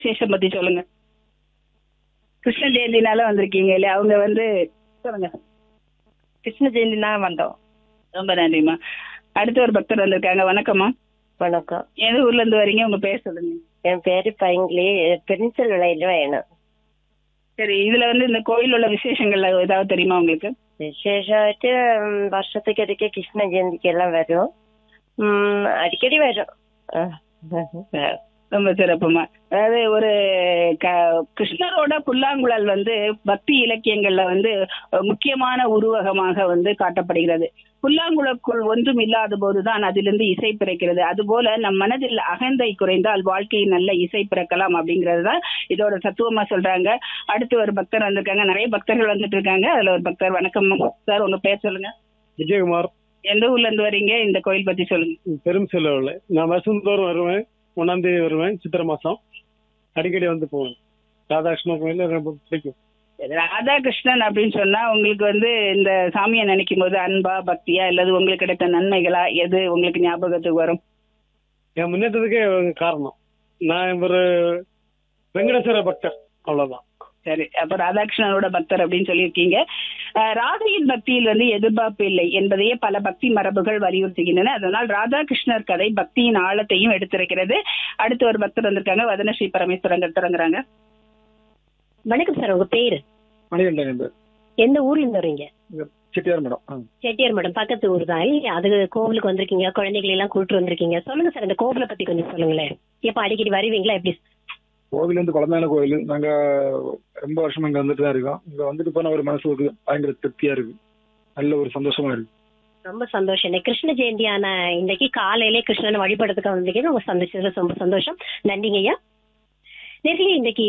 விசேஷம் பத்தி சொல்லுங்க கிருஷ்ண ஜெயந்தினால வந்திருக்கீங்க இல்லையா அவங்க வந்து சொல்லுங்க கிருஷ்ண ஜெயந்தி தான் வந்தோம் ரொம்ப நன்றிம்மா அடுத்து ஒரு பக்தர் வந்திருக்காங்க வணக்கம்மா வணக்கம் எந்த ஊர்ல இருந்து வரீங்க உங்க பேர் சொல்லுங்க என் பேரு பைங்கிலி பென்சில் விலையில வேணும் சரி இதுல வந்து இந்த கோயில் உள்ள விசேஷங்கள்ல ஏதாவது தெரியுமா உங்களுக்கு விசேஷமாയിട്ട് ഉം, വർഷത്തേക്ക് ഒരിക്കൽ കൃഷ്ണ ജയന്തിക്കെല്ലാം വരും ഉം, അടിക്കടി വരും ആ. ரொம்ப சிறப்புமா அதாவது ஒரு க- கிருஷ்ணரோட புல்லாங்குழல் வந்து பக்தி இலக்கியங்கள்ல வந்து அஹ், முக்கியமான உருவகமாக வந்து காட்டப்படுகிறது புல்லாங்குழலுக்குள் ஒன்றும் இல்லாத போதுதான் அதிலிருந்து இசை பிறக்கிறது அதுபோல நம் மனதில் அகந்தை குறைந்தால் வாழ்க்கையில் நல்ல இசை பிறக்கலாம் அப்படிங்கிறது தான் இதோட தத்துவமா சொல்றாங்க அடுத்து ஒரு பக்தர் வந்திருக்காங்க நிறைய பக்தர்கள் வந்துட்டு இருக்காங்க அதுல ஒரு பக்தர் வணக்கம் சார் உங்க பேர் சொல்லுங்க விஜயகுமார் எந்த ஊர்ல இருந்து வரீங்க இந்த கோயில் பத்தி சொல்லுங்க பெரும் செலவில் நான் வருஷந்தோறும் வருவேன் ஒன்னாம் தேதி வருவேன் சித்திரை மாசம் அடிக்கடி வந்து போவேன் ராதாகிருஷ்ண கோயில் ரொம்ப பிடிக்கும் ராதாகிருஷ்ணன் அப்படின்னு சொன்னா உங்களுக்கு வந்து இந்த சாமியை நினைக்கும் போது அன்பா பக்தியா இல்லது உங்களுக்கு கிடைத்த நன்மைகளா எது உங்களுக்கு ஞாபகத்துக்கு வரும் என் முன்னேற்றத்துக்கே அவங்க காரணம் நான் ஒரு வெங்கடேஸ்வர பக்தர் அவ்வளவுதான் சரி அப்ப ராதாகிருஷ்ணனோட பக்தர் அப்படின்னு சொல்லியிருக்கீங்க அஹ், ராதையின் பக்தியில் வந்து எதிர்பார்ப்பு இல்லை என்பதையே பல பக்தி மரபுகள் வலியுறுத்துகின்றன அதனால் ராதாகிருஷ்ணர் கதை பக்தியின் ஆழத்தையும் எடுத்திருக்கிறது அடுத்து ஒரு பக்தர் வந்திருக்காங்க வதன ஸ்ரீ பரமேஸ்வரங்க தொடங்குறாங்க வணக்கம் சார் உங்க பேரு மணிகண்டன் என்று எந்த ஊர்ல இருந்து வரீங்க செட்டியார் மேடம் செட்டியார் மேடம் பக்கத்து ஊர் தான் இல்லையா அது கோவிலுக்கு வந்திருக்கீங்க குழந்தைகளை எல்லாம் கூட்டு வந்திருக்கீங்க சொல்லுங்க சார் இந்த கோவிலை பத்தி கொஞ்சம் சொல்லுங்களேன் எப்ப அடிக்கடி வருவீங்களா எப்படி கோவில் வந்து குழந்தையான கோவில் நாங்க ரொம்ப வருஷமா இங்க வந்துட்டு தான் இருக்கோம் இங்க வந்துட்டு போன ஒரு மனசு ஒரு பயங்கர திருப்தியா இருக்கு நல்ல ஒரு சந்தோஷமா இருக்கு ரொம்ப சந்தோஷம் இன்னைக்கு கிருஷ்ண ஜெயந்தியான இன்னைக்கு காலையிலே கிருஷ்ணனை வழிபடுறதுக்கு வந்திருக்கீங்க உங்க சந்தோஷத்துல ரொம்ப சந்தோஷம் நன்றிங்க ஐயா நிறைய இன்னைக்கு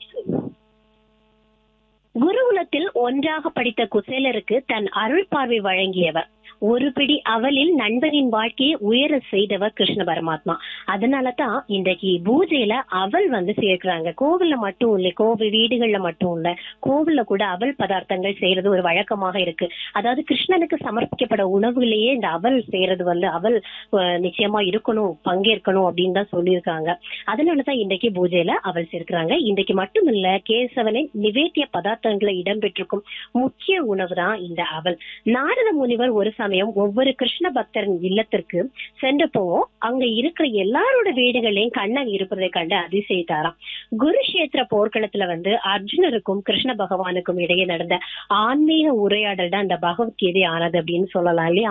குருகுலத்தில் ஒன்றாக படித்த குசேலருக்கு தன் அருள் பார்வை வழங்கியவர் ஒரு பிடி அவலில் நண்பனின் வாழ்க்கையை உயர செய்தவர் கிருஷ்ண பரமாத்மா அதனால தான் இன்றைக்கு பூஜையில அவல் வந்து சேர்க்கிறாங்க கோவில்ல மட்டும் இல்லை கோவில் வீடுகள்ல மட்டும் இல்ல கோவில்ல கூட அவல் பதார்த்தங்கள் செய்யறது ஒரு வழக்கமாக இருக்கு அதாவது கிருஷ்ணனுக்கு சமர்ப்பிக்கப்பட உணவுகளையே இந்த அவல் செய்யறது வந்து அவல் அஹ், நிச்சயமா இருக்கணும் பங்கேற்கணும் அப்படின்னு தான் சொல்லியிருக்காங்க அதனாலதான் இன்றைக்கு பூஜையில அவல் சேர்க்கிறாங்க இன்றைக்கு மட்டும் இல்ல கேசவனின் நிவேத்திய பதார்த்தங்களை இடம்பெற்றிருக்கும் முக்கிய உணவு தான் இந்த அவல் நாரத முனிவர் ஒரு சமயம் ஒவ்வொரு கிருஷ்ண பக்தரின் இல்லத்திற்கு சென்றப்போ அங்க இருக்கிற எல்லாரோட வீடுகளையும் கண்ணன் இருப்பதை கண்டு அதிசயித்தாராம் குருஷேத்திர போர்க்களத்துல வந்து அர்ஜுனருக்கும் கிருஷ்ண பகவானுக்கும் இடையே நடந்த ஆன்மீக உரையாடல் தான் இந்த பகவத்கீதை ஆனது அப்படின்னு சொல்லலாம் இல்லையா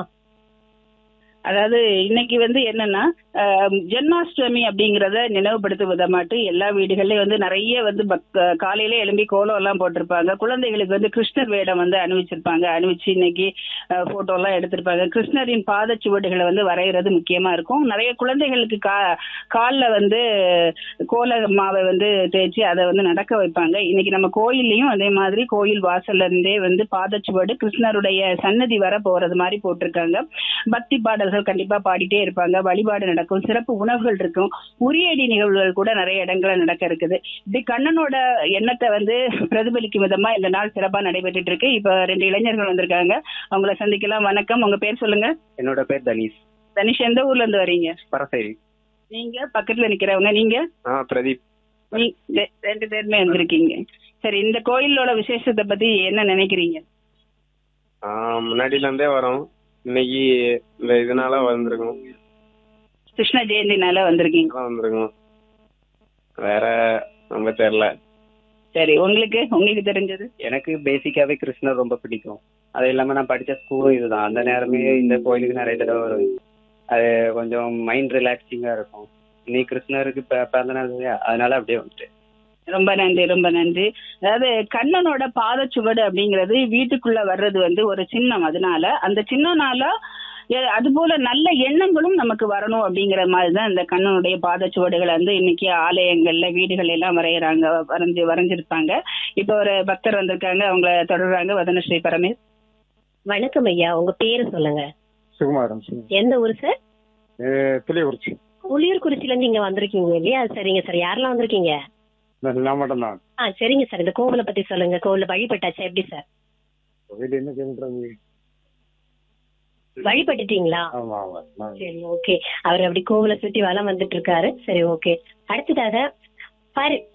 அதாவது இன்னைக்கு வந்து என்னன்னா அஹ், ஜென்மாஷ்டமி அப்படிங்கறத நினைவுபடுத்தும் விதமாட்டு எல்லா வீடுகள்லயும் வந்து நிறைய வந்து பக்- காலையில எழும்பி கோலம் எல்லாம் போட்டிருப்பாங்க குழந்தைகளுக்கு வந்து கிருஷ்ணர் வேடம் வந்து அணிவிச்சிருப்பாங்க அணிவிச்சு இன்னைக்கு போட்டோ எல்லாம் எடுத்திருப்பாங்க கிருஷ்ணரின் பாதச்சுவடுகளை வந்து வரைகிறது முக்கியமா இருக்கும் நிறைய குழந்தைகளுக்கு கா காலில் வந்து கோல மாவை வந்து தேய்ச்சி அதை வந்து நடக்க வைப்பாங்க இன்னைக்கு நம்ம கோயில்லையும் அதே மாதிரி கோயில் வாசல்ல இருந்தே வந்து பாதச்சுவடு கிருஷ்ணருடைய சன்னதி வர போறது மாதிரி போட்டிருக்காங்க பக்தி பாடல்கள் கண்டிப்பா பாடிட்டே இருப்பாங்க வழிபாடு நடக்கும் சிறப்பு உணவுகள் இருக்கும் உரியடி நிகழ்வுகள் கூட நிறைய இடங்கள்ல நடக்க இருக்குது இப்படி கண்ணனோட எண்ணத்தை வந்து பிரதிபலிக்கும் விதமா இந்த நாள் சிறப்பா நடைபெற்றுட்டு இருக்கு இப்ப ரெண்டு இளைஞர்கள் வந்திருக்காங்க அவங்கள சந்திக்கலாம் வணக்கம் உங்க பேர் சொல்லுங்க என்னோட பேர் தனீஷ் தனிஷ் எந்த ஊர்ல இருந்து வரீங்க பரசேரி நீங்க பக்கத்துல நிக்கிறவங்க நீங்க ஆ பிரதீப் நீ- ரெ- ரெண்டு பேருமே வந்திருக்கீங்க சரி இந்த கோயிலோட விசேஷத்தை பத்தி என்ன நினைக்கிறீங்க ஆ, முன்னாடில இருந்தே வரோம் இன்னைக்கு இந்த இதனால வந்திருக்கோம் கிருஷ்ண ஜெயந்தினால வந்திருக்கீங்க அதான் வந்திருக்கோம் வேற நம்ம தெரியல சரி உங்களுக்கு உங்களுக்கு தெரிஞ்சது எனக்கு பேசிக்காவே கிருஷ்ணர் ரொம்ப பிடிக்கும் அது இல்லாம நான் படிச்ச ஸ்கூலும் இதுதான் அந்த நேரமே இந்த கோயிலுக்கு நிறைய தடவை வருவேன் அது கொஞ்சம் மைண்ட் ரிலாக்ஸிங்கா இருக்கும் நீ கிருஷ்ணருக்கு பி- பிறந்த நாள் இல்லையா அதனால அப்படியே வந்துட்டு ரொம்ப நன்றி ரொம்ப நன்றி அதாவது கண்ணனோட பாதச்சுவடு அப்படிங்கிறது வீட்டுக்குள்ள வர்றது வந்து ஒரு சின்னம் அதனால அந்த சின்னனால எ- அதுபோல நல்ல எண்ணங்களும் நமக்கு வரணும் அப்படிங்கிற மாதிரி தான் இந்த கண்ணனுடைய பாதச்சுவடுகளை வந்து இன்னைக்கு ஆலயங்கள்ல வீடுகள் எல்லாம் வரைகிறாங்க வரைஞ்சு வரைஞ்சிருப்பாங்க இப்ப ஒரு பக்தர் வந்திருக்காங்க அவங்கள தொடர்றாங்க வதனஸ்ரீ பரமேஷ் வணக்கம் ஐயா உங்க பேரு சொல்லுங்க சுகுமாரன் எந்த ஊர் சார் புளியகுறிச்சி புளியூர்குறிச்சில இருந்து இங்க வந்திருக்கீங்க இல்லையா சரிங்க சார் யாரெல்லாம் வந்திருக்கீங்க நான் மட்டும் தான் ஆ சரிங்க சார் இந்த கோவிலை பத்தி சொல்லுங்க கோவில வழிபட்டாச்சா எப்படி சார் கோவில் என்ன கேள்வி வழிபட்டுட்டீங்களா ஆமா ஆமா சரி ஓகே அவர் அப்படி கோவிலை சுத்தி வலம் வந்துட்டு இருக்காரு சரி ஓகே அடுத்ததாக பரி